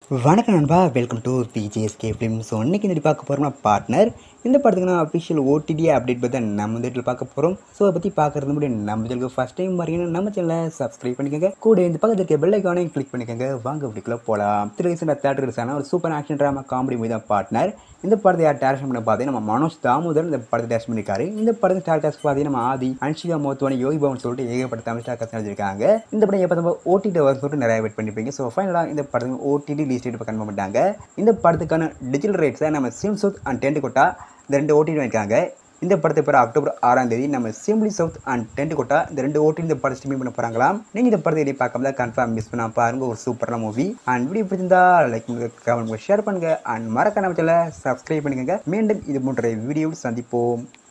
வணக்கம் நண்பா welcome to B J S K film so இன்னைக்கு இந்த பார்க்க போகிறோம்னா பார்ட்னர் இந்த படத்துக்கு நான் அஃபிஷியல் ஓடிடி அப்டேட் பற்றி நம்ம இந்த வீட்டில் பார்க்க போகிறோம் ஸோ அதை பற்றி பார்க்கறது முன்னாடி நம்ம சேனலுக்கு ஃபஸ்ட் டைம் பாருங்கன்னா நம்ம சேனலை சப்ஸ்கிரைப் பண்ணிக்கோங்க கூட இந்த பக்கத்தில் இருக்க பெல் ஐக்கானையும் கிளிக் பண்ணிக்கோங்க வாங்க வீட்டுக்குள்ளே போகலாம் திரு ரீசெண்டாக தேட்டர் ரிலீஸான ஒரு super action drama comedy movie தான் பார்ட்னர் இந்த படத்தை யார் டேரக்ஷன் பண்ண பார்த்தீங்கன்னா நம்ம மனோஜ் தாமோதர் இந்த படத்தை டேரக்ஷன் பண்ணியிருக்காரு இந்த படத்தை ஸ்டார் டேரக்டர்ஸ் பார்த்தீங்கன்னா நம்ம ஆதி அன்ஷிகா மோத்வானி யோகி பவன் சொல்லிட்டு ஏகப்பட்ட தமிழ் ஸ்டார் காசு எழுதியிருக்காங்க இந்த படம் எப்போ நம்ம ஓடிடி வரும் சொல்லிட்டு நிறைய வெயிட் பண்ணிருப்பீங்க ஸோ ஃபைனலாக இந்த படத்துக்கு ஓடிடி ரிலீஸ் டேட் இப்போ கன்ஃபார்ம் பண்ணிட்டாங்க இந்த படத்துக்கான டிஜிட்டல் ரைட்ஸை நம்ம சிம் சவுத் அண்ட் டென்ட் கொட்டா இந்த ரெண்டு ஓடிடி வாங்கியிருக்காங்க இந்த படத்தை பிற அக்டோபர் ஆறாம் தேதி நம்ம சிம்பிளி சவுத் அண்ட் டென்ட் கொட்டா இந்த ரெண்டு ஓட்டி இந்த படம் ஸ்ட்ரீமிங் பண்ண போகிறாங்களாம் நீங்கள் இந்த படத்தை எடி பார்க்காம கன்ஃபார்ம் மிஸ் பண்ண பாருங்க ஒரு சூப்பரான மூவி அண்ட் வீடியோ பிடிச்சிருந்தா லைக் பண்ணுங்க கமெண்ட் ஷேர் பண்ணுங்க அண்ட் மறக்காம சேனலை சப்ஸ்கிரைப் பண்ணிக்கோங்க மீண்டும் இது போன்ற வீடியோ சந்திப்போம்